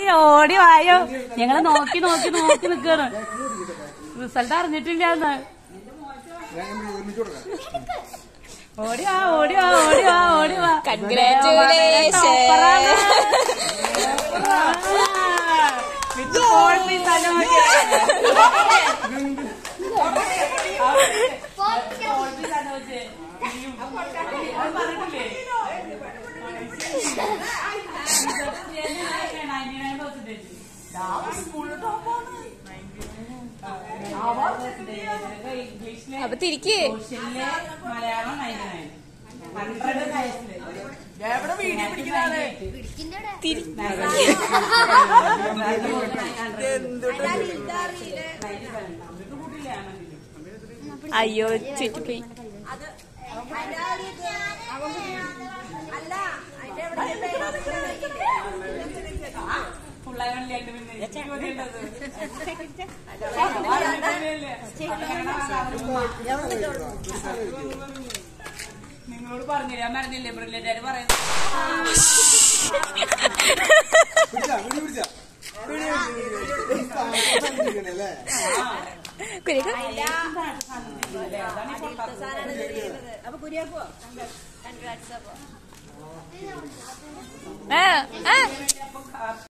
ഓടി വായോ ഞങ്ങള് നോക്കി നോക്കി നോക്കി നിക്കാണ് റിസൾട്ട് അറിഞ്ഞിട്ടില്ല എന്ന് ഓടി വാ ഓടി വാ ഓടി വാ ഓടി വാ Congratulations. ടോപ്പറാണ്. വിത്ത് ഫോർ പീസ് ആണ് അപ്പൊ തിരിക്ക് സോഷ്യലില് മലയാളം നയൻറ്റി നയൻ ഹൺഡ്രഡ് സയൻസില് എവിടെ വീഡിയോ പിടിക്കുന്നതാണ് തിരി അയ്യോ ചുറ്റിപ്പോയി നിങ്ങളോട് പറഞ്ഞില്ല ഞാൻ പറഞ്ഞില്ലേ ബ്രില്യൻ്റ് പറയുന്നത് കുരിക്ക് ആ ആ